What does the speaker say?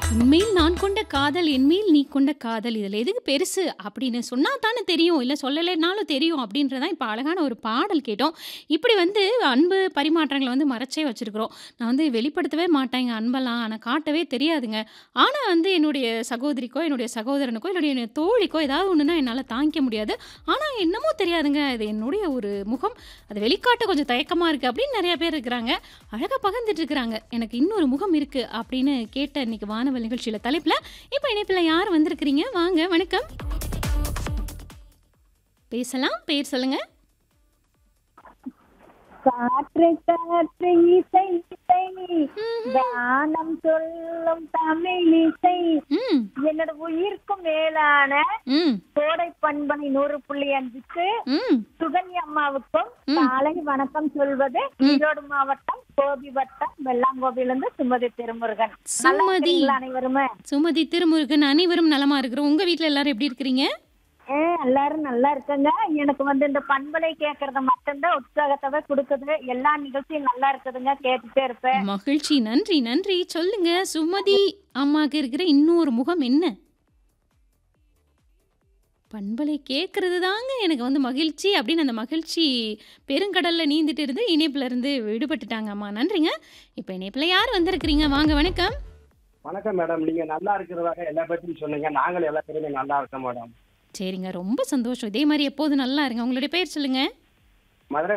உன்மேல் நான் கொண்ட காதல் என்மேல் நீ கொண்ட காதல் இதில் எதுக்கு பெருசு அப்படின்னு சொன்னா தானே தெரியும் இல்லை சொல்லலைனாலும் தெரியும் அப்படின்றதான் இப்போ அழகான ஒரு பாடல் கேட்டோம் இப்படி வந்து அன்பு பரிமாற்றங்களை வந்து மறைச்சே வச்சிருக்கிறோம் நான் வந்து வெளிப்படுத்தவே மாட்டேங்க அன்பெல்லாம் ஆனால் காட்டவே தெரியாதுங்க ஆனால் வந்து என்னுடைய சகோதரிக்கோ என்னுடைய சகோதரனுக்கோ என்னுடைய தோழிக்கோ ஏதாவது ஒன்றுனா என்னால் தாங்கிக்க முடியாது ஆனால் என்னமோ தெரியாதுங்க இது என்னுடைய ஒரு முகம் அது வெளிக்காட்ட கொஞ்சம் தயக்கமாக இருக்குது அப்படின்னு நிறைய பேர் இருக்கிறாங்க அழகாக பகிர்ந்துட்டு இருக்கிறாங்க எனக்கு இன்னொரு முகம் இருக்குது அப்படின்னு கேட்ட இன்னைக்கு வானவல் நிகழ்ச்சியில் தலைப்பில் இப்போ இணைப்பில் யார் வந்திருக்கிறீங்க வாங்க வணக்கம் பேசலாம் பேர் சொல்லுங்க காற்று காற்று இசை இசை கானம் சொல்லும் தமிழ் இசை ம் என்னோட உயிர்க்கும் மேலான ம் கோடை பண்பனை நூறு புள்ளி அஞ்சுக்கு ம் சுகன்யா அம்மாவுக்கும் காலை வணக்கம் சொல்வது ஈரோடு மாவட்டம் கோபி வட்டம் வெள்ளாங்கோவிலிருந்து சுமதி திருமுருகன் நல்லா சுமதி இருக்கீங்களா அனைவருமே சுமதி திருமுருகன் அனைவரும் நலமா இருக்கிறோம் உங்க வீட்ல எல்லாரும் எப்படி இருக்கிறீங்க ஏ எல்லாரும் நல்லா இருக்கங்க எனக்கு வந்து இந்த பண்பலை கேக்குறது மட்டும்தான் உற்சாகத்தவை கொடுக்குது எல்லா நிகழ்ச்சியும் நல்லா இருக்குதுங்க கேட்டுட்டே இருப்பேன் மகிழ்ச்சி நன்றி நன்றி சொல்லுங்க சுமதி அம்மாக்கு இருக்கிற இன்னொரு முகம் என்ன பண்பலை கேட்கறது தாங்க எனக்கு வந்து மகிழ்ச்சி அப்படின்னு அந்த மகிழ்ச்சி பெருங்கடல்ல நீந்திட்டு இருந்து இணைப்புல இருந்து விடுபட்டுட்டாங்க அம்மா நன்றிங்க இப்போ இணைப்புல யார் வந்திருக்கிறீங்க வாங்க வணக்கம் வணக்கம் மேடம் நீங்க நல்லா இருக்கிறதாக எல்லா பத்தியும் சொன்னீங்க நாங்களும் எல்லா பேருமே நல்லா இருக்கோம் மேடம் சரிங்க ரொம்ப சந்தோஷம் இதே மாதிரி எப்போதும் நல்லா இருங்க உங்களுடைய பேர் சொல்லுங்க மதுரை